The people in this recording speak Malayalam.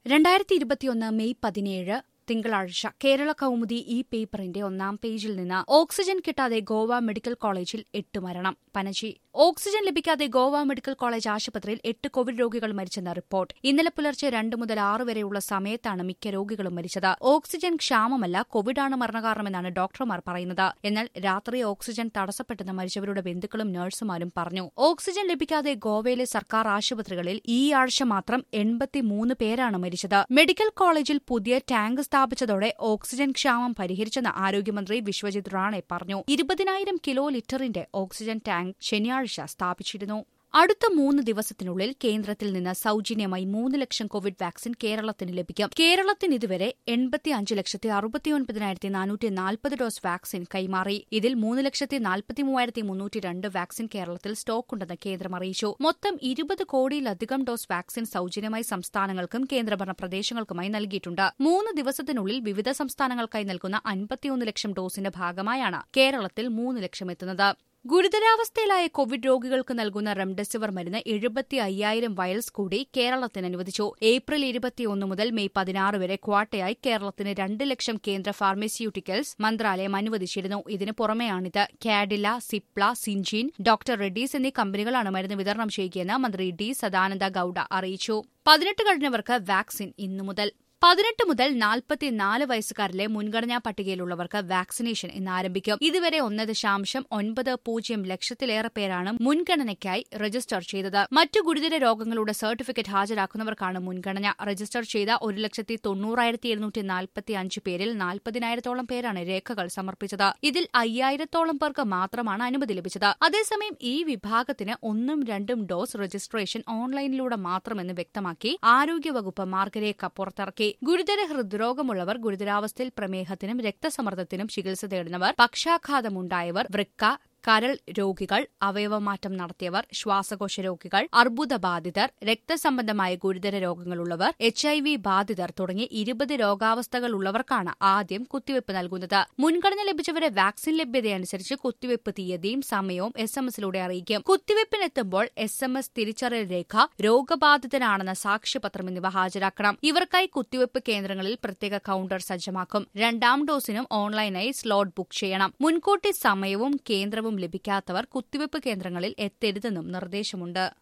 രണ്ടായിരത്തി ഇരുപത്തിയൊന്ന് മെയ് പതിനേഴ് തിങ്കളാഴ്ച കേരള കൗമുദി ഈ പേപ്പറിന്റെ ഒന്നാം പേജിൽ നിന്ന് ഓക്സിജൻ കിട്ടാതെ ഗോവ മെഡിക്കൽ കോളേജിൽ എട്ട് മരണം പനജി ഓക്സിജൻ ലഭിക്കാതെ ഗോവ മെഡിക്കൽ കോളേജ് ആശുപത്രിയിൽ എട്ട് കോവിഡ് രോഗികൾ മരിച്ചെന്ന റിപ്പോർട്ട് ഇന്നലെ പുലർച്ചെ രണ്ട് മുതൽ ആറ് വരെയുള്ള സമയത്താണ് മിക്ക രോഗികളും മരിച്ചത് ഓക്സിജൻ ക്ഷാമമല്ല കോവിഡാണ് മരണകാരണമെന്നാണ് ഡോക്ടർമാർ പറയുന്നത് എന്നാൽ രാത്രി ഓക്സിജൻ തടസ്സപ്പെട്ടെന്ന് മരിച്ചവരുടെ ബന്ധുക്കളും നഴ്സുമാരും പറഞ്ഞു ഓക്സിജൻ ലഭിക്കാതെ ഗോവയിലെ സർക്കാർ ആശുപത്രികളിൽ ഈ ആഴ്ച മാത്രം എൺപത്തിമൂന്ന് പേരാണ് മരിച്ചത് മെഡിക്കൽ കോളേജിൽ പുതിയ ടാങ്ക് സ്ഥാപിച്ചതോടെ ഓക്സിജൻ ക്ഷാമം പരിഹരിച്ചെന്ന് ആരോഗ്യമന്ത്രി വിശ്വജിത് റാണെ പറഞ്ഞു ഇരുപതിനായിരം കിലോ ലിറ്ററിന്റെ ഓക്സിജൻ ടാങ്ക് ശനിയാഴ്ച സ്ഥാപിച്ചിരുന്നു അടുത്ത മൂന്ന് ദിവസത്തിനുള്ളിൽ കേന്ദ്രത്തിൽ നിന്ന് സൌജന്യമായി മൂന്ന് ലക്ഷം കോവിഡ് വാക്സിൻ കേരളത്തിന് ലഭിക്കും കേരളത്തിന് ഇതുവരെ എൺപത്തിയഞ്ച് ലക്ഷത്തി അറുപത്തിയൊൻപതിനായിരത്തി നാനൂറ്റി നാൽപ്പത് ഡോസ് വാക്സിൻ കൈമാറി ഇതിൽ മൂന്ന് ലക്ഷത്തി നാൽപ്പത്തി മൂവായിരത്തി മുന്നൂറ്റി രണ്ട് വാക്സിൻ കേരളത്തിൽ സ്റ്റോക്കുണ്ടെന്ന് കേന്ദ്രം അറിയിച്ചു മൊത്തം ഇരുപത് കോടിയിലധികം ഡോസ് വാക്സിൻ സൌജന്യമായി സംസ്ഥാനങ്ങൾക്കും കേന്ദ്രഭരണ പ്രദേശങ്ങൾക്കുമായി നൽകിയിട്ടുണ്ട് മൂന്ന് ദിവസത്തിനുള്ളിൽ വിവിധ സംസ്ഥാനങ്ങൾക്കായി നൽകുന്ന അൻപത്തിയൊന്ന് ലക്ഷം ഡോസിന്റെ ഭാഗമായാണ് കേരളത്തിൽ മൂന്ന് ലക്ഷം എത്തുന്നത് ഗുരുതരാവസ്ഥയിലായ കോവിഡ് രോഗികൾക്ക് നൽകുന്ന റെംഡെസിവിർ മരുന്ന് എഴുപത്തി അയ്യായിരം വയൽസ് കൂടി കേരളത്തിന് അനുവദിച്ചു ഏപ്രിൽ ഇരുപത്തിയൊന്ന് മുതൽ മെയ് പതിനാറ് വരെ ക്വാട്ടയായി കേരളത്തിന് രണ്ട് ലക്ഷം കേന്ദ്ര ഫാർമസ്യൂട്ടിക്കൽസ് മന്ത്രാലയം അനുവദിച്ചിരുന്നു ഇതിനു പുറമെയാണിത് കാഡില സിപ്ല സിൻജീൻ ഡോക്ടർ റെഡ്ഡീസ് എന്നീ കമ്പനികളാണ് മരുന്ന് വിതരണം ചെയ്യുകയെന്ന് മന്ത്രി ഡി സദാനന്ദ ഗൌഡ അറിയിച്ചു പതിനെട്ട് കഴിഞ്ഞവർക്ക് വാക്സിൻ ഇന്നു മുതൽ പതിനെട്ട് മുതൽ നാൽപ്പത്തിനാല് വയസ്സുകാരിലെ മുൻഗണനാ പട്ടികയിലുള്ളവർക്ക് വാക്സിനേഷൻ ഇന്ന് ആരംഭിക്കും ഇതുവരെ ഒന്ന് ദശാംശം ഒൻപത് പൂജ്യം ലക്ഷത്തിലേറെ പേരാണ് മുൻഗണനയ്ക്കായി രജിസ്റ്റർ ചെയ്തത് മറ്റു ഗുരുതര രോഗങ്ങളുടെ സർട്ടിഫിക്കറ്റ് ഹാജരാക്കുന്നവർക്കാണ് മുൻഗണന രജിസ്റ്റർ ചെയ്ത ഒരു ലക്ഷത്തി തൊണ്ണൂറായിരത്തി എഴുന്നൂറ്റി നാൽപ്പത്തി അഞ്ച് പേരിൽ നാൽപ്പതിനായിരത്തോളം പേരാണ് രേഖകൾ സമർപ്പിച്ചത് ഇതിൽ അയ്യായിരത്തോളം പേർക്ക് മാത്രമാണ് അനുമതി ലഭിച്ചത് അതേസമയം ഈ വിഭാഗത്തിന് ഒന്നും രണ്ടും ഡോസ് രജിസ്ട്രേഷൻ ഓൺലൈനിലൂടെ മാത്രമെന്ന് വ്യക്തമാക്കി ആരോഗ്യവകുപ്പ് മാർഗരേഖ പുറത്തിറക്കി ഗുരുതര ഹൃദ്രോഗമുള്ളവർ ഗുരുതരാവസ്ഥയിൽ പ്രമേഹത്തിനും രക്തസമ്മർദ്ദത്തിനും ചികിത്സ തേടുന്നവർ പക്ഷാഘാതമുണ്ടായവർ വൃക്ക കരൾ രോഗികൾ അവയവമാറ്റം നടത്തിയവർ ശ്വാസകോശ രോഗികൾ അർബുദബാധിതർ രക്തസംബന്ധമായ ഗുരുതര രോഗങ്ങളുള്ളവർ എച്ച് ഐ വി ബാധിതർ തുടങ്ങി ഇരുപത് രോഗാവസ്ഥകളുള്ളവർക്കാണ് ആദ്യം കുത്തിവയ്പ് നൽകുന്നത് മുൻഗണന ലഭിച്ചവരെ വാക്സിൻ ലഭ്യതയനുസരിച്ച് കുത്തിവയ്പ് തീയതിയും സമയവും എസ് എം എസിലൂടെ അറിയിക്കും കുത്തിവയ്പ്പിനെത്തുമ്പോൾ എസ് എം എസ് തിരിച്ചറിയൽ രേഖ രോഗബാധിതനാണെന്ന സാക്ഷ്യപത്രം എന്നിവ ഹാജരാക്കണം ഇവർക്കായി കുത്തിവയ്പ് കേന്ദ്രങ്ങളിൽ പ്രത്യേക കൌണ്ടർ സജ്ജമാക്കും രണ്ടാം ഡോസിനും ഓൺലൈനായി സ്ലോട്ട് ബുക്ക് ചെയ്യണം മുൻകൂട്ടി സമയവും കേന്ദ്രവും ലഭിക്കാത്തവർ കുത്തിവയ്പ് കേന്ദ്രങ്ങളിൽ എത്തരുതെന്നും നിർദ്ദേശമുണ്ട്